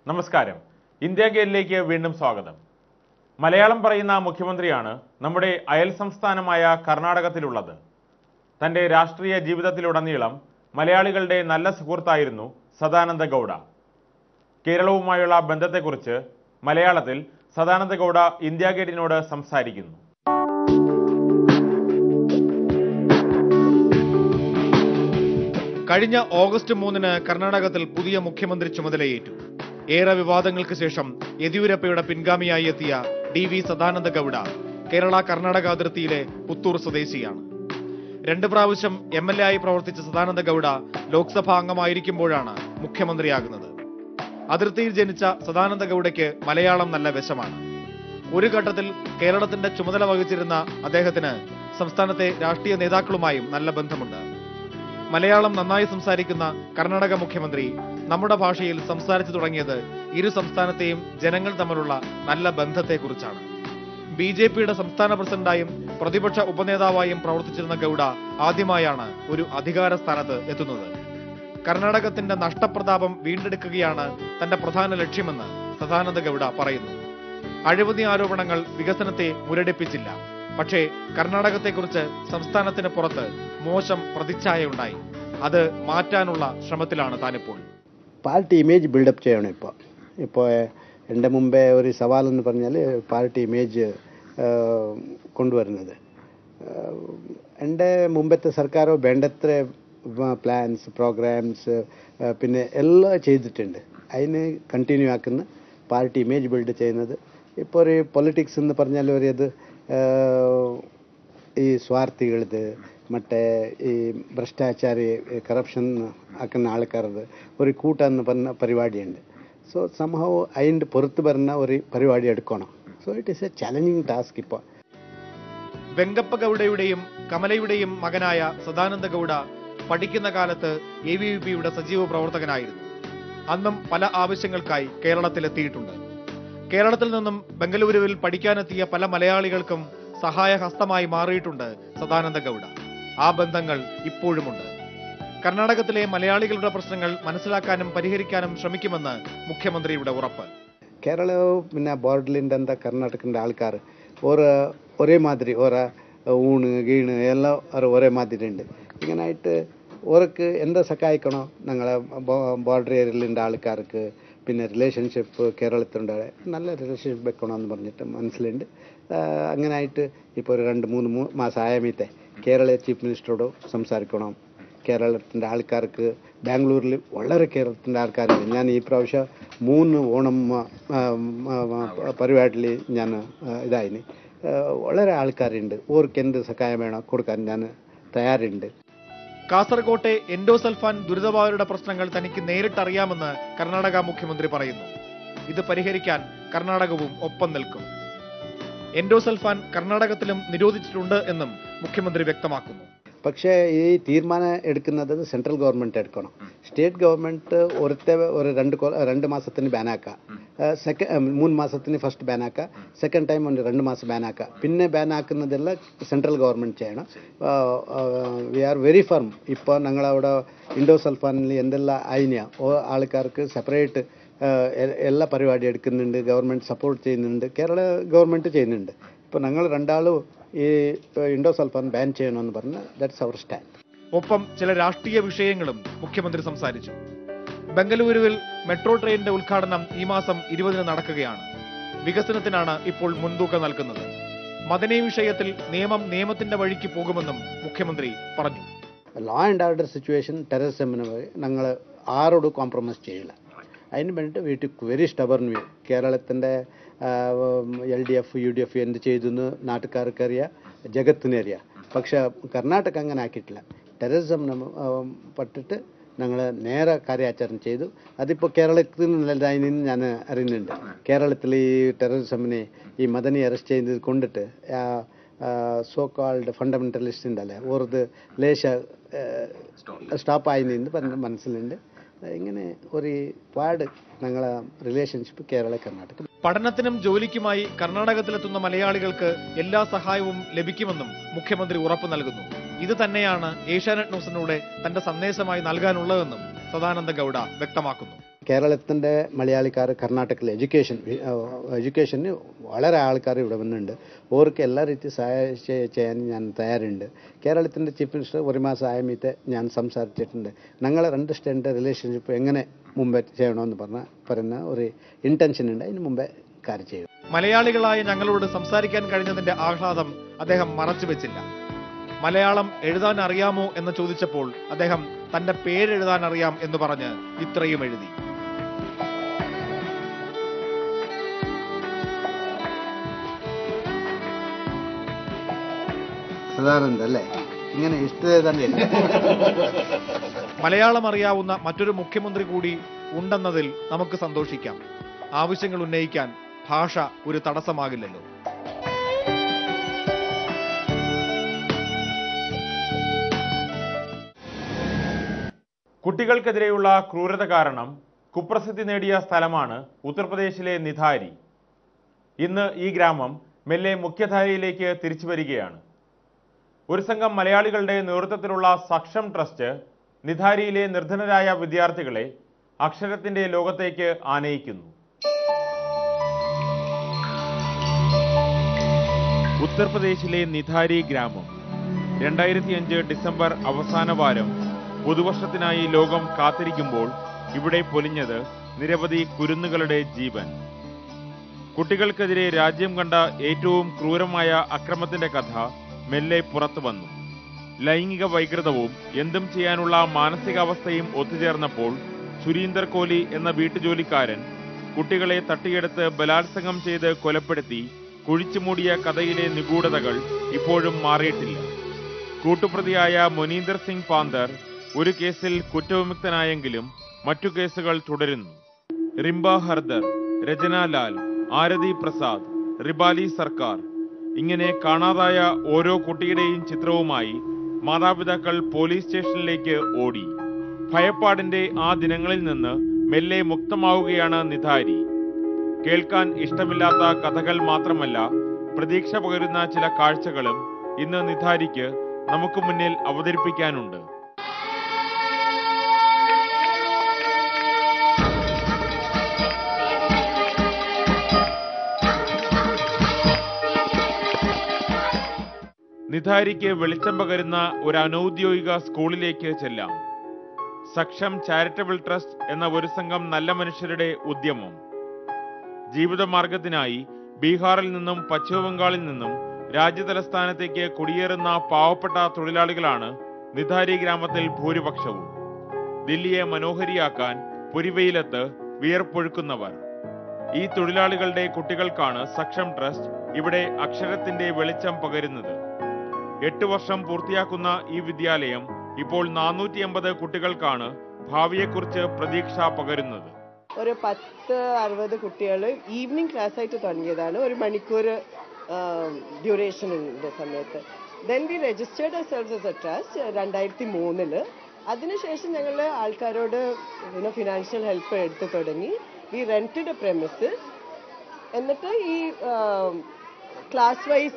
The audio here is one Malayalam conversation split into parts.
നമസ്കാരം ഇന്ത്യ ഗേറ്റിലേക്ക് വീണ്ടും സ്വാഗതം മലയാളം പറയുന്ന മുഖ്യമന്ത്രിയാണ് നമ്മുടെ അയൽ സംസ്ഥാനമായ കർണാടകത്തിലുള്ളത് തന്റെ രാഷ്ട്രീയ ജീവിതത്തിലുടനീളം മലയാളികളുടെ നല്ല സുഹൃത്തായിരുന്നു സദാനന്ദ ഗൗഡ കേരളവുമായുള്ള ബന്ധത്തെക്കുറിച്ച് മലയാളത്തിൽ സദാനന്ദ ഗൗഡ ഇന്ത്യ ഗേറ്റിനോട് സംസാരിക്കുന്നു കഴിഞ്ഞ ഓഗസ്റ്റ് മൂന്നിന് കർണാടകത്തിൽ പുതിയ മുഖ്യമന്ത്രി ചുമതലയേറ്റു ഏറെ വിവാദങ്ങൾക്ക് ശേഷം യെദ്യൂരപ്പയുടെ പിൻഗാമിയായി എത്തിയ ഡി വി സദാനന്ദ ഗൌഡ കേരള കർണാടക അതിർത്തിയിലെ പുത്തൂർ സ്വദേശിയാണ് രണ്ട് പ്രാവശ്യം എം എൽ എ ആയി പ്രവർത്തിച്ച സദാനന്ദ ഗൌഡ ലോക്സഭാ അംഗമായിരിക്കുമ്പോഴാണ് മുഖ്യമന്ത്രിയാകുന്നത് അതിർത്തിയിൽ ജനിച്ച സദാനന്ദ ഗൌഡയ്ക്ക് മലയാളം നല്ല വശമാണ് ഒരു ഘട്ടത്തിൽ കേരളത്തിന്റെ ചുമതല വഹിച്ചിരുന്ന അദ്ദേഹത്തിന് സംസ്ഥാനത്തെ രാഷ്ട്രീയ നേതാക്കളുമായും നല്ല ബന്ധമുണ്ട് മലയാളം നന്നായി സംസാരിക്കുന്ന കർണാടക മുഖ്യമന്ത്രി നമ്മുടെ ഭാഷയിൽ സംസാരിച്ചു തുടങ്ങിയത് ഇരു സംസ്ഥാനത്തെയും ജനങ്ങൾ തമ്മിലുള്ള നല്ല ബന്ധത്തെക്കുറിച്ചാണ് ബി ജെ പിയുടെ സംസ്ഥാന പ്രസിഡന്റായും പ്രതിപക്ഷ ഉപനേതാവായും പ്രവർത്തിച്ചിരുന്ന ഗൌഡ ആദ്യമായാണ് ഒരു അധികാര സ്ഥാനത്ത് എത്തുന്നത് കർണാടകത്തിന്റെ നഷ്ടപ്രതാപം വീണ്ടെടുക്കുകയാണ് തന്റെ പ്രധാന ലക്ഷ്യമെന്ന് സദാനന്ദ ഗൌഡ പറയുന്നു അഴിമതി ആരോപണങ്ങൾ വികസനത്തെ മുരടിപ്പിച്ചില്ല പക്ഷേ കർണാടകത്തെക്കുറിച്ച് സംസ്ഥാനത്തിന് പുറത്ത് മോശം പ്രതിച്ഛായയുണ്ടായി അത് മാറ്റാനുള്ള ശ്രമത്തിലാണ് താനിപ്പോൾ പാർട്ടി ഇമേജ് ബിൽഡപ്പ് ചെയ്യണം ഇപ്പോൾ ഇപ്പോൾ എൻ്റെ മുമ്പേ ഒരു സവാലെന്ന് പറഞ്ഞാൽ പാർട്ടി ഇമേജ് കൊണ്ടുവരുന്നത് ഏഹ്, എൻ്റെ മുമ്പത്തെ സർക്കാർ വേണ്ടത്ര പ്ലാൻസ് പ്രോഗ്രാംസ് പിന്നെ എല്ലാം ചെയ്തിട്ടുണ്ട് അതിന് കണ്ടിന്യൂ ആക്കുന്ന പാർട്ടി ഇമേജ് ബിൽഡ് ചെയ്യുന്നത് ഇപ്പോൾ ഒരു പൊളിറ്റിക്സ് എന്ന് പറഞ്ഞാൽ ഒരു ഇത് ഏഹ്, ഈ സ്വാർത്ഥികളത് മറ്റേ ഈ ഭ്രഷ്ടാചാരി കറപ്ഷൻ ആക്കുന്ന ആൾക്കാരത് ഒരു കൂട്ടെന്ന് പറഞ്ഞ പരിപാടിയുണ്ട് സോ സംഭവം അതിൻ്റെ പുറത്ത് വരുന്ന ഒരു പരിപാടി എടുക്കണം so it is a challenging task ഇപ്പോൾ വെങ്കപ്പ ഗൌഡയുടെയും കമലയുടെയും മകനായ സദാനന്ദ ഗൌഡ പഠിക്കുന്ന കാലത്ത് എ വി പിയുടെ സജീവ പ്രവർത്തകനായിരുന്നു അന്നും പല ആവശ്യങ്ങൾക്കായി കേരളത്തിലെത്തിയിട്ടുണ്ട് കേരളത്തിൽ നിന്നും ബംഗളൂരുവിൽ പഠിക്കാനെത്തിയ പല മലയാളികൾക്കും സഹായഹസ്തമായി മാറിയിട്ടുണ്ട് സദാനന്ദ ഗൌഡ ആ ബന്ധങ്ങൾ ഇപ്പോഴുമുണ്ട് കർണാടകത്തിലെ മലയാളികളുടെ പ്രശ്നങ്ങൾ മനസ്സിലാക്കാനും പരിഹരിക്കാനും ശ്രമിക്കുമെന്ന് മുഖ്യമന്ത്രിയുടെ ഉറപ്പ് കേരള പിന്നെ ബോർഡറിലുണ്ട് കರ್ನಾಟಕದ ആൾക്കാർ ഓരോ ഒരേ മാതിരി ഓരോ ഊണ് ഗീണ് എല്ലാം ഒരു ഒരേ മാതിരി ഉണ്ട് ഇങ്ങനായിട്ട് ഓർക്ക് എന്താ സഹായിക്കണോ ഞങ്ങളെ ബോർഡർ ഏരിയയിലുണ്ട് ആൾക്കാർക്ക് പിന്നെ റിലേഷൻഷിപ്പ് കേരളത്തിലുണ്ട് നല്ല റിലേഷൻഷിപ്പ് വെക്കണമെന്ന് പറഞ്ഞിട്ട് മനസ്സിലുണ്ട് ആഹ് അങ്ങനായിട്ട് ഇപ്പോൾ ഒരു രണ്ട് മൂന്ന് മൂ മാസം ആയമീത്തെ കേരള ചീഫ് മിനിസ്റ്ററോട് സംസാരിക്കണം കേരളത്തിൻ്റെ ആൾക്കാർക്ക് ബാംഗ്ലൂരിൽ വളരെ കേരളത്തിൻ്റെ ആൾക്കാരുണ്ട് ഞാൻ ഈ പ്രാവശ്യം മൂന്ന് ഓണം ആ, ആ, ആ, പരിപാടിയിൽ ഞാൻ ആ, ഇതായിന് ആ, വളരെ ആൾക്കാരുണ്ട് ഓർക്ക് എന്ത് സഹായം വേണം കൊടുക്കാൻ ഞാൻ തയ്യാറുണ്ട് കാസർകോട്ടെ എൻഡോസൾഫാൻ ദുരിതബാധിതരുടെ പ്രശ്നങ്ങൾ തനിക്ക് നേരിട്ടറിയാമെന്ന് കർണാടക മുഖ്യമന്ത്രി പറയുന്നു ഇത് പരിഹരിക്കാൻ കർണാടകവും ഒപ്പം നിൽക്കും എൻഡോസൾഫാൻ കർണാടകത്തിലും നിരോധിച്ചിട്ടുണ്ട് എന്നും മുഖ്യമന്ത്രി വ്യക്തമാക്കുന്നു പക്ഷേ ഈ തീരുമാനം എടുക്കുന്നത് സെൻട്രൽ ഗവൺമെൻറ് എടുക്കണം സ്റ്റേറ്റ് ഗവൺമെൻറ് ഒരുത്തെ ഒരു രണ്ട് കൊ- രണ്ട് മാസത്തിന് ബാനാക്കാം സെക്കൻഡ് മൂന്ന് മാസത്തിന് ഫസ്റ്റ് ബാനാക്കാം സെക്കൻഡ് ടൈം ಒಂದು രണ്ട് മാസം ബാനാക്കാം പിന്നെ ബാൻ ആക്കുന്നതെല്ലാം സെൻട്രൽ ഗവൺമെൻറ് ചെയ്യണം വി ആർ വെരി ഫർം ഇപ്പോൾ ഞങ്ങളവിടെ ഇൻഡോസൾഫാനിൽ എന്തെല്ലാം ആയിനാ ഓ ആൾക്കാർക്ക് സെപ്പറേറ്റ് എല്ലാ പരിപാടി എടുക്കുന്നുണ്ട് ഗവൺമെൻറ് സപ്പോർട്ട് ചെയ്യുന്നുണ്ട് കേരള ഗവൺമെൻറ് ചെയ്യുന്നുണ്ട് ഇപ്പോൾ ഞങ്ങൾ രണ്ടാളും ഈ ഇൻഡോസൾഫാൻ ബാൻ ചെയ്യണമെന്ന് പറഞ്ഞ് ദാറ്റ്സ് അവർ സ്റ്റാൻഡ് ഒപ്പം ചില രാഷ്ട്രീയ വിഷയങ്ങളും മുഖ്യമന്ത്രി സംസാരിച്ചു ബംഗളൂരുവിൽ മെട്രോ ട്രെയിനിന്റെ ഉദ്ഘാടനം ഈ മാസം ഇരുപതിന് നടക്കുകയാണ് വികസനത്തിനാണ് ഇപ്പോൾ മുൻതൂക്കം നൽകുന്നത് മദനി വിഷയത്തിൽ നിയമം നിയമത്തിന്റെ വഴിക്ക് പോകുമെന്നും മുഖ്യമന്ത്രി പറഞ്ഞു ലോ ആൻഡ് ഓർഡർ സിറ്റുവേഷൻ ടെററിസമിന് ഞങ്ങൾ ആരോടും കോംപ്രമൈസ് ചെയ്യില്ല അതിന് വേണ്ടിയിട്ട് വീട്ടിൽ വെരി സ്റ്റബർൺ വ്യൂ കേരളത്തിൻ്റെ L D F U D F എന്ത് ചെയ്തു എന്ന് നാട്ടുകാർക്കറിയാം ജഗത്തിനറിയാം പക്ഷെ കർണാടക അങ്ങനെ ആക്കിയിട്ടില്ല ടെററിസം പട്ടിട്ട് ഞങ്ങൾ നേരെ കാര്യാചരണം ചെയ്തു അതിപ്പോൾ കേരളത്തിൽ നിന്നതായി ഞാൻ അറിയുന്നുണ്ട് കേരളത്തിൽ ഈ ടെററിസമിനെ ഈ മദനി അറസ്റ്റ് ചെയ്ത് കൊണ്ടിട്ട് സോ കോൾഡ് ഫണ്ടമെന്റലിസ്റ്റ് ഉണ്ടല്ലേ ഓർത് ലേശ സ്റ്റോപ്പ് ആയി പറഞ്ഞ മനസ്സിലുണ്ട് ഇങ്ങനെ ഒരു പാട് ഞങ്ങളെ റിലേഷൻഷിപ്പ് കേരള കർണാടക പഠനത്തിനും ജോലിക്കുമായി കർണാടകത്തിലെത്തുന്ന മലയാളികൾക്ക് എല്ലാ സഹായവും ലഭിക്കുമെന്നും മുഖ്യമന്ത്രി ഉറപ്പു നൽകുന്നു ഇത് തന്നെയാണ് ഏഷ്യാനെറ്റ് ന്യൂസിലൂടെ തന്റെ സന്ദേശമായി നൽകാനുള്ളതെന്നും സദാനന്ദ ഗൌഡ വ്യക്തമാക്കുന്നു കേരളത്തിൻ്റെ മലയാളിക്കാർ കർണാടകയിൽ എഡ്യൂക്കേഷൻ എഡ്യൂക്കേഷന് വളരെ ആൾക്കാർ ഇവിടെ വന്നിട്ടുണ്ട് അവർക്ക് എല്ലാ രീതി സഹായം ചെയ്യ- ചെയ്യാൻ ഞാൻ തയ്യാറുണ്ട് കേരളത്തിൻ്റെ ചീഫ് മിനിസ്റ്റർ ഒരു മാസം ആയമീത്തെ ഞാൻ സംസാരിച്ചിട്ടുണ്ട് ഞങ്ങൾ രണ്ട് സ്റ്റേറ്റിൻ്റെ റിലേഷൻഷിപ്പ് എങ്ങനെ മുമ്പേ ചെയ്യണമെന്ന് പറഞ്ഞ പറയുന്ന ഒരു ഇൻറ്റൻഷൻ ഉണ്ട് അതിന് മുമ്പേ കാര്യം ചെയ്യും മലയാളികളായ ഞങ്ങളോട് സംസാരിക്കാൻ കഴിഞ്ഞതിന്റെ ആഹ്ലാദം അദ്ദേഹം മറച്ചുവെച്ചില്ല മലയാളം എഴുതാൻ അറിയാമോ എന്ന് ചോദിച്ചപ്പോൾ അദ്ദേഹം തന്റെ പേരെഴുതാൻ അറിയാം എന്ന് പറഞ്ഞ് ഇത്രയും എഴുതി സദാനന്ദ അല്ലേ ഇങ്ങനെ ഇഷ്ടേ തന്നെ മലയാളം അറിയാവുന്ന മറ്റൊരു മുഖ്യമന്ത്രി കൂടി ഉണ്ടെന്നതിൽ നമുക്ക് സന്തോഷിക്കാം ആവശ്യങ്ങൾ ഉന്നയിക്കാൻ ഭാഷ ഒരു തടസ്സമാകില്ലല്ലോ കുട്ടികൾക്കെതിരെയുള്ള ക്രൂരത കാരണം കുപ്രസിദ്ധി നേടിയ സ്ഥലമാണ് ഉത്തർപ്രദേശിലെ നിധാരി ഇന്ന് ഈ ഗ്രാമം മെല്ലെ മുഖ്യധാരയിലേക്ക് തിരിച്ചു വരികയാണ് ഒരു സംഘം മലയാളികളുടെ നേതൃത്വത്തിലുള്ള സക്ഷം ട്രസ്റ്റ് നിധാരിയിലെ നിർധനരായ വിദ്യാർത്ഥികളെ അക്ഷരത്തിന്റെ ലോകത്തേക്ക് ആനയിക്കുന്നു ഉത്തർപ്രദേശിലെ നിധാരി ഗ്രാമം രണ്ടായിരത്തി അഞ്ച് ഡിസംബർ അവസാന വാരം പുതുവർഷത്തിനായി ലോകം കാത്തിരിക്കുമ്പോൾ ഇവിടെ പൊലിഞ്ഞത് നിരവധി കുരുന്നുകളുടെ ജീവൻ കുട്ടികൾക്കെതിരെ രാജ്യം കണ്ട ഏറ്റവും ക്രൂരമായ അക്രമത്തിന്റെ കഥ മെല്ലെ പുറത്തു വന്നു ലൈംഗിക വൈകൃതവും എന്തും ചെയ്യാനുള്ള മാനസികാവസ്ഥയും ഒത്തുചേർന്നപ്പോൾ സുരീന്ദർ കോഹ്ലി എന്ന വീട്ടുജോലിക്കാരൻ കുട്ടികളെ തട്ടിയെടുത്ത് ബലാത്സംഗം ചെയ്ത് കൊലപ്പെടുത്തി കുഴിച്ചുമൂടിയ കഥയിലെ നിഗൂഢതകൾ ഇപ്പോഴും മാറിയിട്ടില്ല കൂട്ടുപ്രതിയായ മൊനീന്ദർ സിംഗ് പാന്തർ ഒരു കേസിൽ കുറ്റവിമുക്തനായെങ്കിലും മറ്റു കേസുകൾ തുടരുന്നു റിംബ ഹർദർ രചന ലാൽ ആരതി പ്രസാദ് റിബാലി സർക്കാർ ഇങ്ങനെ കാണാതായ ഓരോ കുട്ടിയുടെയും ചിത്രവുമായി മാതാപിതാക്കൾ പോലീസ് സ്റ്റേഷനിലേക്ക് ഓടി ഭയപ്പാടിന്റെ ആ ദിനങ്ങളിൽ നിന്ന് മെല്ലെ മുക്തമാവുകയാണ് നിധാരി കേൾക്കാൻ ഇഷ്ടമില്ലാത്ത കഥകൾ മാത്രമല്ല പ്രതീക്ഷ പകരുന്ന ചില കാഴ്ചകളും ഇന്ന് നിധാരിക്ക് നമുക്ക് മുന്നിൽ അവതരിപ്പിക്കാനുണ്ട് നിധാരിക്ക് വെളിച്ചം പകരുന്ന ഒരു അനൌദ്യോഗിക സ്കൂളിലേക്ക് ചെല്ലാം സക്ഷം ചാരിറ്റബിൾ ട്രസ്റ്റ് എന്ന ഒരു സംഘം നല്ല മനുഷ്യരുടെ ഉദ്യമം ജീവിതമാർഗത്തിനായി ബീഹാറിൽ നിന്നും പശ്ചിമ ബംഗാളിൽ നിന്നും രാജ്യതലസ്ഥാനത്തേക്ക് കുടിയേറുന്ന പാവപ്പെട്ട തൊഴിലാളികളാണ് നിധാരി ഗ്രാമത്തിൽ ഭൂരിപക്ഷവും ദില്ലിയെ മനോഹരിയാക്കാൻ പുരിവെയിലത്ത് വിയർപ്പൊഴുക്കുന്നവർ ഈ തൊഴിലാളികളുടെ കുട്ടികൾക്കാണ് സക്ഷം ട്രസ്റ്റ് ഇവിടെ അക്ഷരത്തിന്റെ വെളിച്ചം പകരുന്നത് എട്ട് വർഷം പൂർത്തിയാക്കുന്ന ഈ വിദ്യാലയം ഇപ്പോൾ നാനൂറ്റി എൺപത് കുട്ടികൾക്കാണ് ഭാവിയെക്കുറിച്ച് പ്രതീക്ഷ പകരുന്നത് ഒരു പത്ത് അറുപത് കുട്ടികൾ ഈവനിങ് ക്ലാസ് ആയിട്ട് തുടങ്ങിയതാണ് ഒരു മണിക്കൂർ ഡ്യൂറേഷൻ ഉണ്ട് സമയത്ത് then we registered selves as a trust രണ്ടായിരത്തി മൂന്നില് അതിനുശേഷം ഞങ്ങൾ ആൾക്കാരോട് പിന്നെ ഫിനാൻഷ്യൽ ഹെൽപ്പ് എടുത്തു തുടങ്ങി വി റെന്റഡ് എ പ്രെമിസസ് എന്നിട്ട് ഈ class wise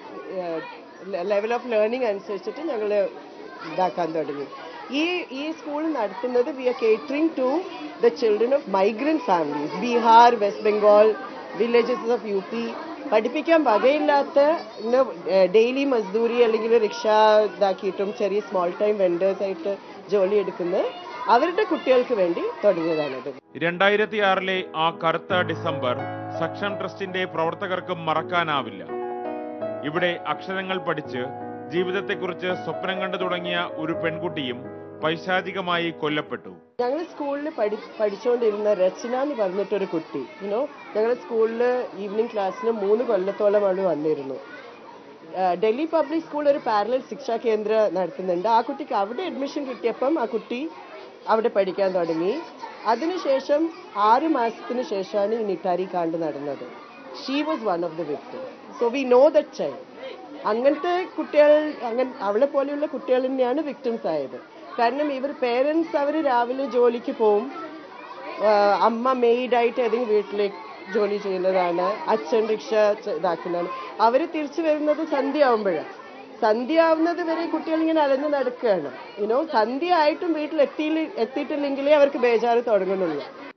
level of learning അനുസരിച്ചിട്ട് ഞങ്ങൾ ഇതാക്കാൻ തുടങ്ങി ഈ ഈ സ്കൂൾ നടത്തുന്നത് we are catering to the children of migrant families Bihar West Bengal villages of U P പഠിപ്പിക്കാൻ വകയില്ലാത്ത ഡെയിലി മസ്ദൂരി അല്ലെങ്കിൽ റിക്ഷ ഇതാക്കിയിട്ടും ചെറിയ സ്മോൾ ടൈം വെൻഡേഴ്സ് ആയിട്ട് ജോലി എടുക്കുന്ന അവരുടെ കുട്ടികൾക്ക് വേണ്ടി തുടങ്ങിയതാണിത് രണ്ടായിരത്തി ആറിലെ ആ കറുത്ത ഡിസംബർ സക്ഷം ട്രസ്റ്റിന്റെ പ്രവർത്തകർക്കും മറക്കാനാവില്ല ഇവിടെ അക്ഷരങ്ങൾ പഠിച്ച് ജീവിതത്തെക്കുറിച്ച് സ്വപ്നം കണ്ടു തുടങ്ങിയ ഒരു പെൺകുട്ടിയും പൈശാചികമായി കൊല്ലപ്പെട്ടു ഞങ്ങൾ സ്കൂളിൽ പഠി പഠിച്ചുകൊണ്ടിരുന്ന രചന എന്ന് പറഞ്ഞിട്ടൊരു കുട്ടി യുനോ ഞങ്ങൾ സ്കൂളിൽ ഈവനിങ് ക്ലാസ്സിന് മൂന്ന് കൊല്ലത്തോളം അവൾ വന്നിരുന്നു ആ, ഡൽഹി പബ്ലിക് സ്കൂൾ ഒരു പാരലൽ ശിക്ഷാ കേന്ദ്ര നടത്തുന്നുണ്ട് ആ കുട്ടിക്ക് അവിടെ അഡ്മിഷൻ കിട്ടിയപ്പം ആ കുട്ടി അവിടെ പഠിക്കാൻ തുടങ്ങി അതിനുശേഷം ആറ് മാസത്തിന് ശേഷമാണ് ഈ നിട്ടാരി കാണ്ട് നടന്നത് she was one of the victim so we know that child അങ്ങനത്തെ കുട്ടികൾ അങ്ങനെ അവളെ പോലെയുള്ള കുട്ടികൾ തന്നെയാണ് വിക്ടിംസ് ആയത് കാരണം ഇവർ പേരൻസ് അവർ രാവിലെ ജോലിക്ക് പോവും ആഹ് അമ്മ മെയ്ഡായിട്ട് ഏതെങ്കിലും വീട്ടിലേക്ക് ജോലി ചെയ്യുന്നതാണ് അച്ഛൻ റിക്ഷ ച- ഇതാക്കുന്നതാണ് അവർ തിരിച്ചു വരുന്നത് സന്ധ്യ ആവുമ്പോഴാണ് സന്ധ്യ ആവുന്നത് വരെ കുട്ടികൾ ഇങ്ങനെ അലഞ്ഞു നടക്കുകയാണ് യുനോ സന്ധ്യ ആയിട്ടും വീട്ടിൽ എത്തി എത്തിയിട്ടില്ലെങ്കിലേ അവർക്ക് ബേജാറ് തുടങ്ങുന്നുള്ളൂ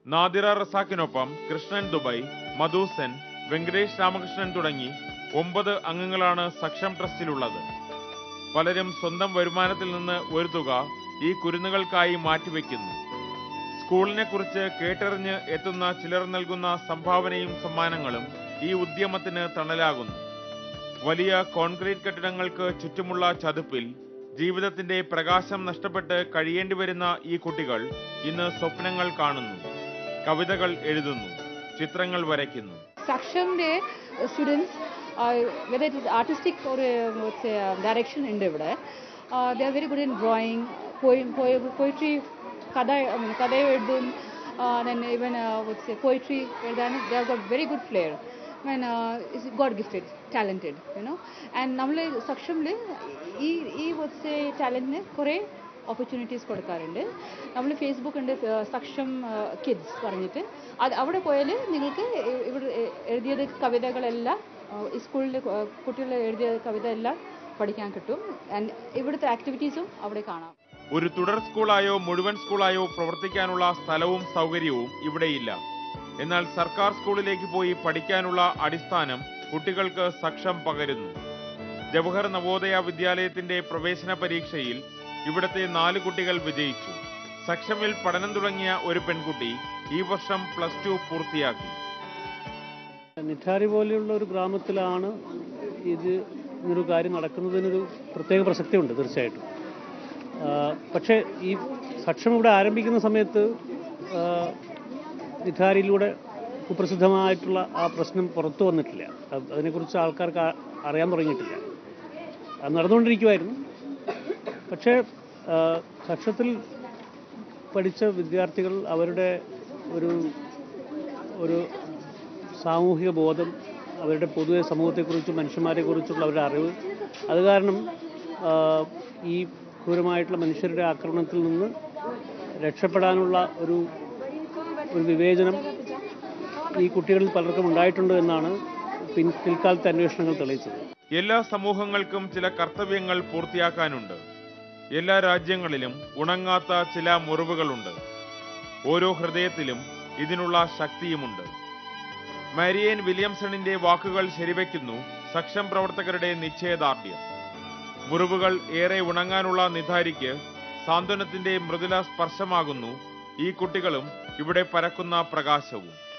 നാദിറ റസാക്കിനൊപ്പം കൃഷ്ണൻ ദുബൈ മധുസെൻ വെങ്കടേഷ് രാമകൃഷ്ണൻ തുടങ്ങി ഒമ്പത് അംഗങ്ങളാണ് സക്ഷം ട്രസ്റ്റിലുള്ളത് പലരും സ്വന്തം വരുമാനത്തിൽ നിന്ന് ഒരു തുക ഈ കുരുന്നുകൾക്കായി മാറ്റിവെക്കുന്നു സ്കൂളിനെ കുറിച്ച് കേട്ടറിഞ്ഞ് എത്തുന്ന ചിലർ നൽകുന്ന സംഭാവനയും സമ്മാനങ്ങളും ഈ ഉദ്യമത്തിന് തണലാകുന്നു വലിയ കോൺക്രീറ്റ് കെട്ടിടങ്ങൾക്ക് ചുറ്റുമുള്ള ചതുപ്പിൽ ജീവിതത്തിന്റെ പ്രകാശം നഷ്ടപ്പെട്ട് കഴിയേണ്ടി വരുന്ന ഈ കുട്ടികൾ ഇന്ന് സ്വപ്നങ്ങൾ കാണുന്നു കവിതകൾ എഴുതുന്നു ചിത്രങ്ങൾ വരയ്ക്കുന്നു സക്ഷമിൻ്റെ students whether it is artistic ഒരു ഡയറക്ഷൻ ഉണ്ട് ഇവിടെ they are very good in drawing poetry കഥ I mean, കഥ എഴുതും ദെൻ ഈവൻ പോയിട്രി എഴുതാൻ they have got very good flair mean is God gifted talented you know and നമ്മൾ സക്ഷമിൽ ഈ ഈ വോട്ട്സ് ടാലൻറ്റിന് കുറേ ഓപ്പർച്യൂണിറ്റീസ് കൊടുക്കാറുണ്ട് നമ്മൾ ഫേസ്ബുക്ക് ഉണ്ട് ഏഹ് സക്ഷം കിഡ്സ് പറഞ്ഞിട്ട് അത് അവിടെ പോയാൽ നിങ്ങൾക്ക് ഇ- ഇവിടെ എ- എഴുതിയത് കവിതകളെല്ലാം ഏഹ് സ്കൂളിൽ കുട്ടികൾ എഴുതിയ കവിത എല്ലാം പഠിക്കാൻ കിട്ടും ആൻഡ് ഇവിടുത്തെ ആക്ടിവിറ്റീസും അവിടെ കാണാം ഒരു തുടർ സ്കൂളായോ മുഴുവൻ സ്കൂളായോ പ്രവർത്തിക്കാനുള്ള സ്ഥലവും സൗകര്യവും ഇവിടെയില്ല എന്നാൽ സർക്കാർ സ്കൂളിലേക്ക് പോയി പഠിക്കാനുള്ള അടിസ്ഥാനം കുട്ടികൾക്ക് സക്ഷം പകരുന്നു ജവഹർ നവോദയ വിദ്യാലയത്തിന്റെ പ്രവേശന പരീക്ഷയിൽ ഇവിടത്തെ നാല് കുട്ടികൾ വിജയിച്ചു സക്ഷമിൽ പഠനം തുടങ്ങിയ ഒരു പെൺകുട്ടി ഈ വർഷം പ്ലസ് ടു പൂർത്തിയാക്കി നിറ്റാരി പോലെയുള്ള ഒരു ഗ്രാമത്തിലാണ് ഇത് ഇങ്ങനൊരു കാര്യം നടക്കുന്നതിനൊരു പ്രത്യേക പ്രസക്തിയുണ്ട് തീർച്ചയായിട്ടും ആ, പക്ഷേ ഈ സക്ഷം ഇവിടെ ആരംഭിക്കുന്ന സമയത്ത് ആ, നിധാരിയിലൂടെ കുപ്രസിദ്ധമായിട്ടുള്ള ആ പ്രശ്നം പുറത്തു വന്നിട്ടില്ല അത് അതിനെക്കുറിച്ച് ആൾക്കാർക്ക് ആ- അറിയാൻ തുടങ്ങിയിട്ടില്ല അത് നടന്നുകൊണ്ടിരിക്കുമായിരുന്നു പക്ഷേ ആ, സക്ഷത്തിൽ പഠിച്ച വിദ്യാർത്ഥികൾ അവരുടെ ഒരു ഒരു സാമൂഹിക ബോധം അവരുടെ പൊതുവെ സമൂഹത്തെക്കുറിച്ചും മനുഷ്യന്മാരെക്കുറിച്ചുള്ള അവരുടെ അറിവ് അത് കാരണം ആ, ഈ ക്രൂരമായിട്ടുള്ള മനുഷ്യരുടെ ആക്രമണത്തിൽ നിന്ന് രക്ഷപ്പെടാനുള്ള ഒരു ഒരു വിവേചനം ഈ കുട്ടികളിൽ പലർക്കും ഉണ്ടായിട്ടുണ്ട് എന്നാണ് പിൻ പിൽക്കാലത്തെ അന്വേഷണങ്ങൾ തെളിയിച്ചത് എല്ലാ സമൂഹങ്ങൾക്കും ചില കർത്തവ്യങ്ങൾ പൂർത്തിയാക്കാനുണ്ട് എല്ലാ രാജ്യങ്ങളിലും ഉണങ്ങാത്ത ചില മുറിവുകളുണ്ട് ഓരോ ഹൃദയത്തിലും ഇതിനുള്ള ശക്തിയുമുണ്ട് മാരിയൻ വില്യംസണിന്റെ വാക്കുകൾ ശരിവെക്കുന്നു സക്ഷം പ്രവർത്തകരുടെ നിശ്ചയദാർഢ്യം മുറിവുകൾ ഏറെ ഉണങ്ങാനുള്ള നിധാരിക്ക് സാന്ത്വനത്തിന്റെ മൃദുല സ്പർശമാകുന്നു ഈ കുട്ടികളും ഇവിടെ പരക്കുന്ന പ്രകാശവും